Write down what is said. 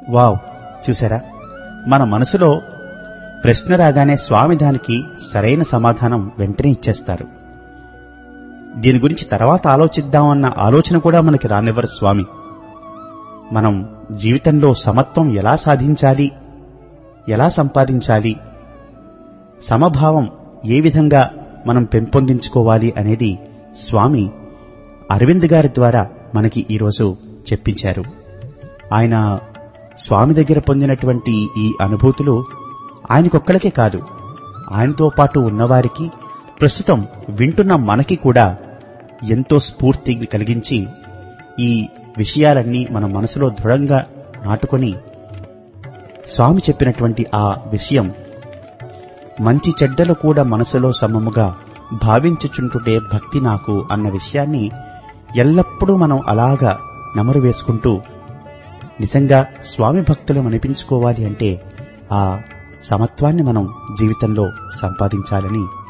wow చూసారా మన మనసులో ప్రశ్న రాగానే స్వామి దానికి సరైన సమాధానం వెంటనే ఇచ్చేస్తారు దీని గురించి తర్వాత ఆలోచిద్దామన్న ఆలోచన కూడా మనకి రానివ్వరు స్వామి మనం జీవితంలో సమత్వం ఎలా సాధించాలి ఎలా సంపాదించాలి సమభావం ఏ విధంగా మనం పెంపొందించుకోవాలి అనేది స్వామి అరవింద్ గారి ద్వారా మనకి ఈరోజు చెప్పించారు ఆయన స్వామి దగ్గర పొందినటువంటి ఈ అనుభూతులు ఆయనకొక్కడికే కాదు ఆయనతో పాటు ఉన్నవారికి ప్రస్తుతం వింటున్న మనకి కూడా ఎంతో స్ఫూర్తి కలిగించి ఈ విషయాలన్నీ మన మనసులో దృఢంగా నాటుకొని స్వామి చెప్పినటువంటి ఆ విషయం మంచి చెడ్డలు కూడా మనసులో సమముగా భావించుచుంటుటే భక్తి నాకు అన్న విషయాన్ని ఎల్లప్పుడూ మనం అలాగా నమరు వేసుకుంటూ నిజంగా స్వామి భక్తులు అనిపించుకోవాలి అంటే ఆ సమత్వాన్ని మనం జీవితంలో సంపాదించాలని